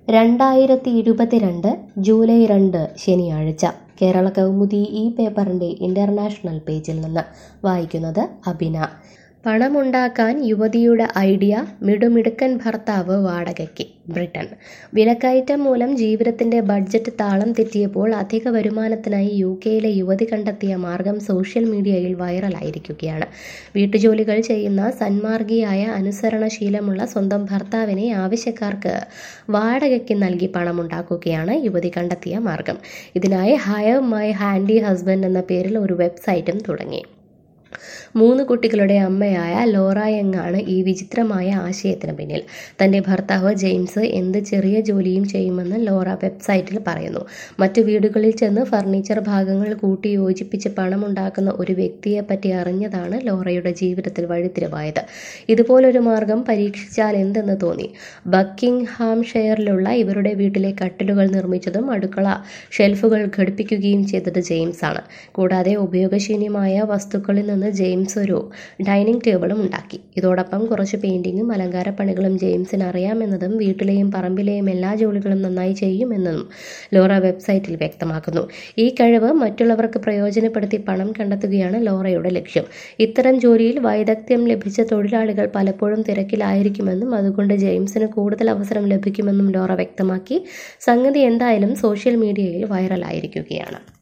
രണ്ടായിരത്തി ഇരുപത്തിരണ്ട് ജൂലൈ രണ്ട് ശനിയാഴ്ച കേരള കൗമുദി ഈ പേപ്പറിൻ്റെ ഇൻ്റർനാഷണൽ പേജിൽ നിന്ന് വായിക്കുന്നത് അബിന പണമുണ്ടാക്കാൻ യുവതിയുടെ ഐഡിയ മിടുമിടുക്കൻ ഭർത്താവ് വാടകയ്ക്ക് ബ്രിട്ടൻ വിലക്കയറ്റം മൂലം ജീവിതത്തിന്റെ ബഡ്ജറ്റ് താളം തെറ്റിയപ്പോൾ അധിക വരുമാനത്തിനായി യു കെയിലെ യുവതി കണ്ടെത്തിയ മാർഗം സോഷ്യൽ മീഡിയയിൽ വൈറലായിരിക്കുകയാണ് വീട്ടുജോലികൾ ചെയ്യുന്ന സന്മാർഗിയായ അനുസരണശീലമുള്ള സ്വന്തം ഭർത്താവിനെ ആവശ്യക്കാർക്ക് വാടകയ്ക്ക് നൽകി പണമുണ്ടാക്കുകയാണ് യുവതി കണ്ടെത്തിയ മാർഗം ഇതിനായി ഹയർ മൈ ഹാൻഡി ഹസ്ബൻഡ് എന്ന പേരിൽ ഒരു വെബ്സൈറ്റും തുടങ്ങി മൂന്ന് കുട്ടികളുടെ അമ്മയായ ലോറ യങ്ങാണ് ഈ വിചിത്രമായ ആശയത്തിന് പിന്നിൽ തന്റെ ഭർത്താവ് ജെയിംസ് എന്ത് ചെറിയ ജോലിയും ചെയ്യുമെന്ന് ലോറ വെബ്സൈറ്റിൽ പറയുന്നു മറ്റു വീടുകളിൽ ചെന്ന് ഫർണിച്ചർ ഭാഗങ്ങൾ കൂട്ടി യോജിപ്പിച്ച് പണമുണ്ടാക്കുന്ന ഒരു വ്യക്തിയെ പറ്റി അറിഞ്ഞതാണ് ലോറയുടെ ജീവിതത്തിൽ വഴിത്തിരിവായത് ഇതുപോലൊരു മാർഗം പരീക്ഷിച്ചാൽ എന്തെന്ന് തോന്നി ബക്കിംഗ്ഹാംഷെയറിലുള്ള ഇവരുടെ വീട്ടിലെ കട്ടിലുകൾ നിർമ്മിച്ചതും അടുക്കള ഷെൽഫുകൾ ഘടിപ്പിക്കുകയും ചെയ്തത് ജെയിംസ് ആണ് കൂടാതെ ഉപയോഗശൂന്യമായ വസ്തുക്കളിൽ നിന്ന് ജെയിംസ് ഒരു ഡൈനിങ് ടേബിളും ഉണ്ടാക്കി ഇതോടൊപ്പം കുറച്ച് പെയിന്റിങ്ങും അലങ്കാരപ്പണികളും ജെയിംസിന് അറിയാമെന്നതും വീട്ടിലെയും പറമ്പിലെയും എല്ലാ ജോലികളും നന്നായി ചെയ്യുമെന്നും ലോറ വെബ്സൈറ്റിൽ വ്യക്തമാക്കുന്നു ഈ കഴിവ് മറ്റുള്ളവർക്ക് പ്രയോജനപ്പെടുത്തി പണം കണ്ടെത്തുകയാണ് ലോറയുടെ ലക്ഷ്യം ഇത്തരം ജോലിയിൽ വൈദഗ്ധ്യം ലഭിച്ച തൊഴിലാളികൾ പലപ്പോഴും തിരക്കിലായിരിക്കുമെന്നും അതുകൊണ്ട് ജെയിംസിന് കൂടുതൽ അവസരം ലഭിക്കുമെന്നും ലോറ വ്യക്തമാക്കി സംഗതി എന്തായാലും സോഷ്യൽ മീഡിയയിൽ വൈറലായിരിക്കുകയാണ്